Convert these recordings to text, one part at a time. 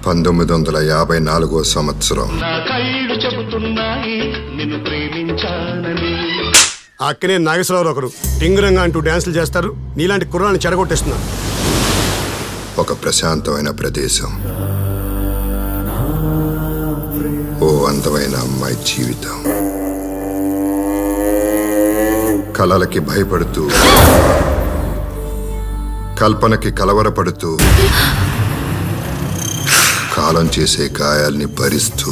పంతొమ్మిది వందల యాభై నాలుగో సంవత్సరం నా కళ్ళు చెబుతున్నాయి నిన్ను ప్రేమించానని ఆ అక్కనే నాగేశ్వరరావు ఒకరు టింగురంగా అంటూ డ్యాన్సులు చేస్తారు నీలాంటి కుర్రాన్ని చెడగొట్టేస్తున్నారు ఒక ప్రశాంతమైన ప్రదేశం ఓ అందమైన అమ్మాయి జీవితం కలలకి భయపడుతూ కల్పనకి కలవరపడుతూ కాలం చేసే గాయాల్ని భరిస్తూ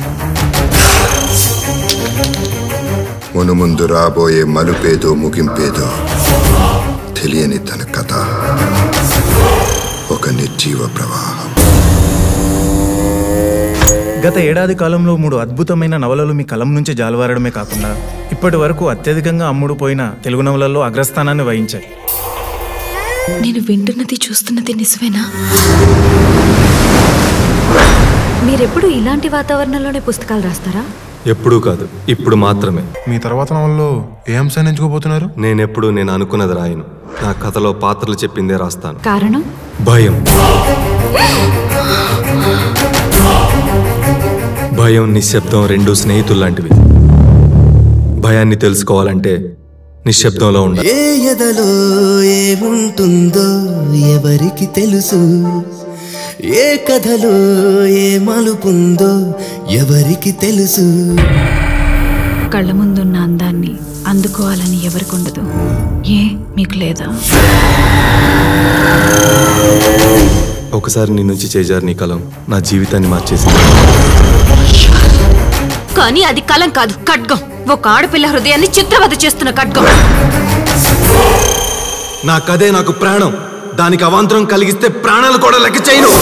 మునుముందు రాబోయే మలుపేదో ముగింపేదో తెలియని తన కథ ఒక నిర్జీవ ప్రవాహం గత ఏడాది కాలంలో మూడు అద్భుతమైన నవలలు మీ కలం నుంచి జాలువారడమే కాకుండా ఇప్పటి వరకు అత్యధికంగా అమ్ముడు పోయిన తెలుగు నవలల్లో అగ్రస్థానాన్ని వహించాయి నేను వింటున్నది చూస్తున్నది నిజమేనా మీరెప్పుడు ఇలాంటి వాతావరణంలోనే పుస్తకాలు రాస్తారా ఎప్పుడూ కాదు ఇప్పుడు మాత్రమే మీ తర్వాత నవల్లో ఏ అంశాన్ని ఎంచుకోబోతున్నారు నేనెప్పుడు నేను అనుకున్నది రాయను నా కథలో పాత్రలు చెప్పిందే రాస్తాను కారణం భయం భయం నిశ్శబ్దం రెండు స్నేహితులు లాంటివి భయాన్ని తెలుసుకోవాలంటే నిశ్శబ్దంలో ఉండాలి ఏ ఎదలో ఏముంటుందో ఎవరికి తెలుసు ఏ కథలో ఏ మలుపుందో ఎవరికి తెలుసు కళ్ళ ముందున్న అందాన్ని అందుకోవాలని ఎవరికి ఉండదు ఏ మీకు లేదా ఒకసారి నీ నుంచి చేజారు నీ కలం నా జీవితాన్ని మార్చేసింది కానీ అది కలం కాదు ఖడ్గం ఒక ఆడపిల్ల హృదయాన్ని చిత్రవద చేస్తున్న ఖడ్గం నా కథే నాకు ప్రాణం దానికి అవాంతరం కలిగిస్తే ప్రాణాలు కూడా లెక్క చేయను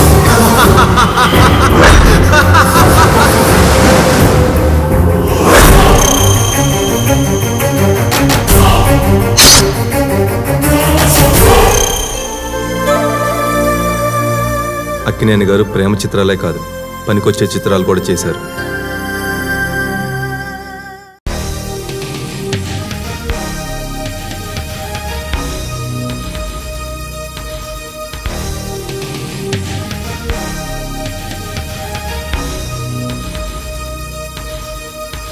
అక్కినేని గారు ప్రేమ చిత్రాలే కాదు పనికొచ్చే చిత్రాలు కూడా చేశారు